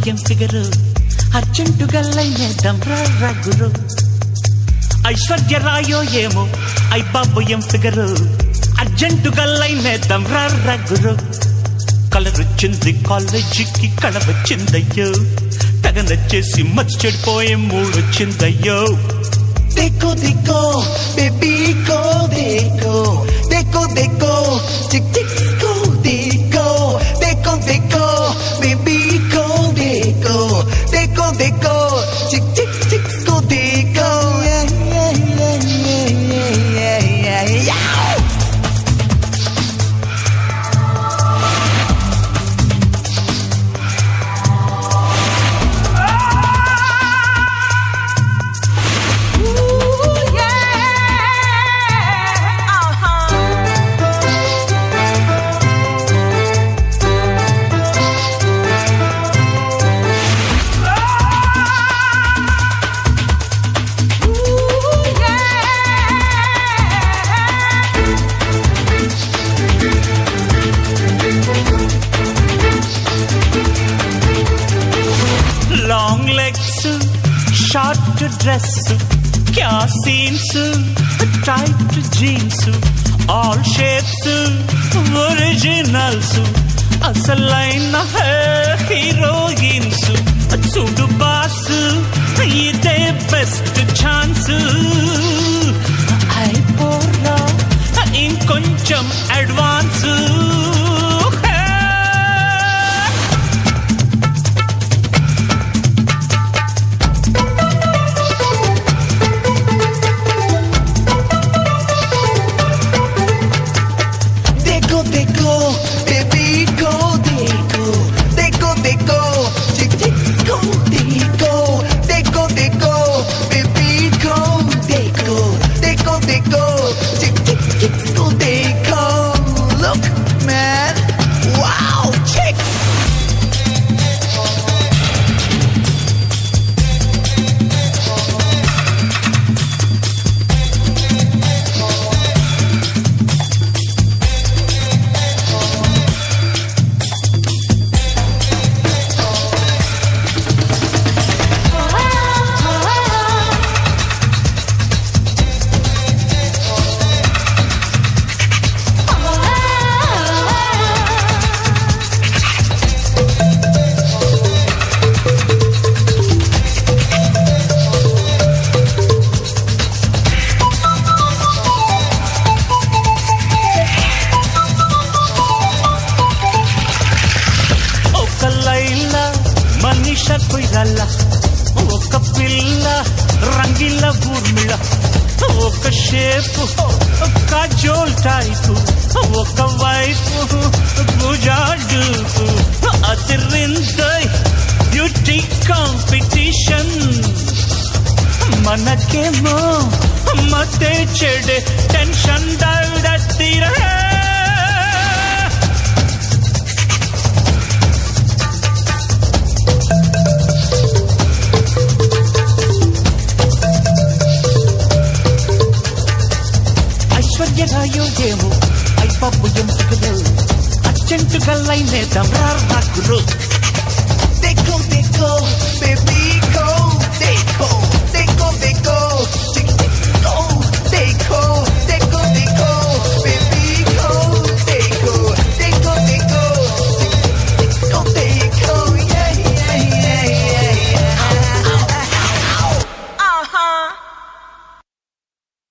ఏం ఫిగరు అర్జెంటుగా లైనేద్దాం రా రగురు ఐశ్వర్య రాయో ఏమో ఐ బాబు ఏం ఫిగరు అర్జెంటుగా లైనేద్దాం రా రగురు కలర్ వచ్చింది కాలేజీకి కళ వచ్చిందయ్యో తెగ నచ్చేసి మచ్చి చెడిపోయే మూడు వచ్చిందయ్యో देखो देखो बेबी को देखो देखो देखो चिक चिक को देखो देखो देखो बेबी को देखो देखो देखो चिक चिक चिक को देखो yeah, yeah, yeah, yeah, yeah, yeah, yeah. Long legs short dress క్యా scenes tight jeans all shapes originals అసలైన హీరోయిన్స్ చూడు బాస్ ఇదే బెస్ట్ ఛాన్స్ అయిపోరా ఇంకొంచెం అడ్వాన్స్ देखो देखो बेबी को देखो देखो देखो चिक चिक को देखो देखो देखो बेबी को देखो देखो देखो चिक चिक चिक को देखो look man wow chick ఒక లైల మనిష కొయ్యాల ఒక పిల్ల రంగిల ఊర్మిళ ఒక షేపు కాజోల్ టైపు ఒక వైపు గుజాడు అతిరిందై బ్యూటీ కాంపిటీషన్ మనకేమో మతే చెడే టెన్షన్ తీరా ఐశ్వర్య రాయో ఏమో అయిపప్పు ఎంపికలు అర్జెంటుగా లైనేద్దాం రా రాకురు देखो देखो बेबी को